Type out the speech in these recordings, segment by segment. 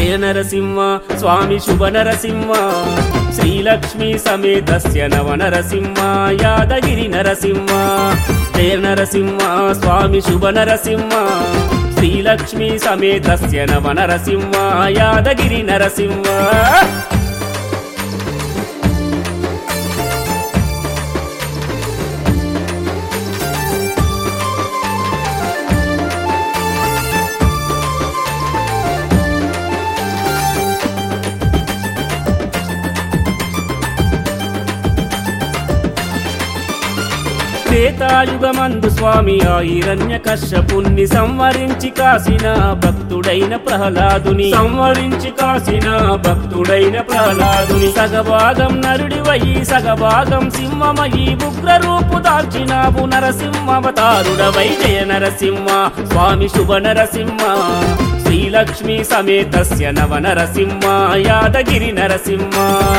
జయ నరసింహ స్వామి శుభ నరసింహ శ్రీలక్ష్మీ సమేతస్య నవ నరసింహ యాదగిరి నరసింహ జయ నరసింహ స్వామి శుభ నరసింహ శ్రీలక్ష్మీ సమేతస్య నవ నరసింహ యాదగిరి నరసింహ త్రేతాయుగమందు స్వామి ఆ హిరణ్య కశ్యపుణ్ణి సంవరించి కాసిన భక్తుడైన ప్రహ్లాదుని సంవరించి కాసిన భక్తుడైన ప్రహ్లాదుని సగభాగం నరుడివయి సగభాగం సింహమయి ఉగ్ర రూపు దాల్చినావు నరసింహవతారుడవై జయ నరసింహ స్వామి శుభ నరసింహ శ్రీలక్ష్మీ సమేతస్య నవ నరసింహ యాదగిరి నరసింహ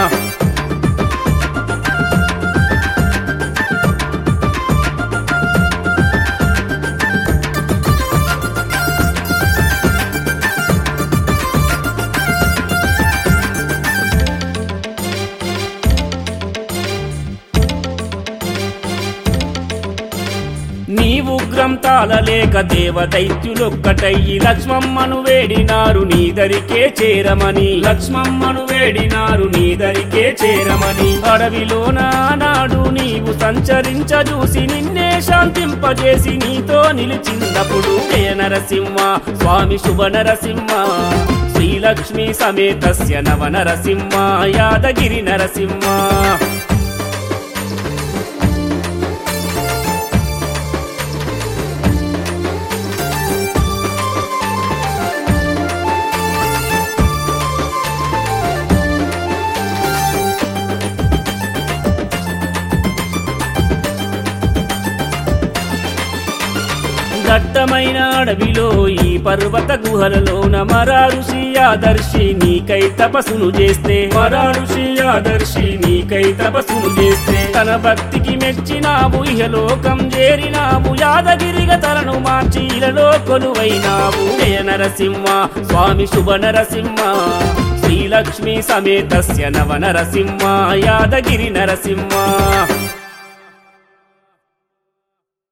నీ ఉగ్రం తాళలేక దేవదైత్యులొక్కటయ్యి లక్ష్మమ్మను వేడినారు నీ దరికే చేరమని లక్ష్మమ్మను వేడినారు నీ దరికే చేరమని అడవిలోన నాడు నీవు సంచరించ చూసి నిన్నే శాంతింపజేసి నీతో నిలిచినప్పుడు జయ నరసింహ స్వామి శుభ నరసింహ శ్రీలక్ష్మీ సమేతస్య నవ నరసింహ యాదగిరి నరసింహ దట్టమైన అడవిలో ఈ పర్వత గుహలలోన మరా ఋషి ఆదర్శి నీకై తపస్సును చేస్తే మరా ఋషి ఆదర్శి నీకై తపస్సును చేస్తే తన భక్తికి మెచ్చినావు ఇహలోకం చేరినావు యాదగిరిగ తలను మార్చి ఇలలో కొలువైనావు జయ నరసింహ స్వామి శుభ నరసింహ శ్రీలక్ష్మీ సమేతస్య నవ నరసింహ యాదగిరి నరసింహ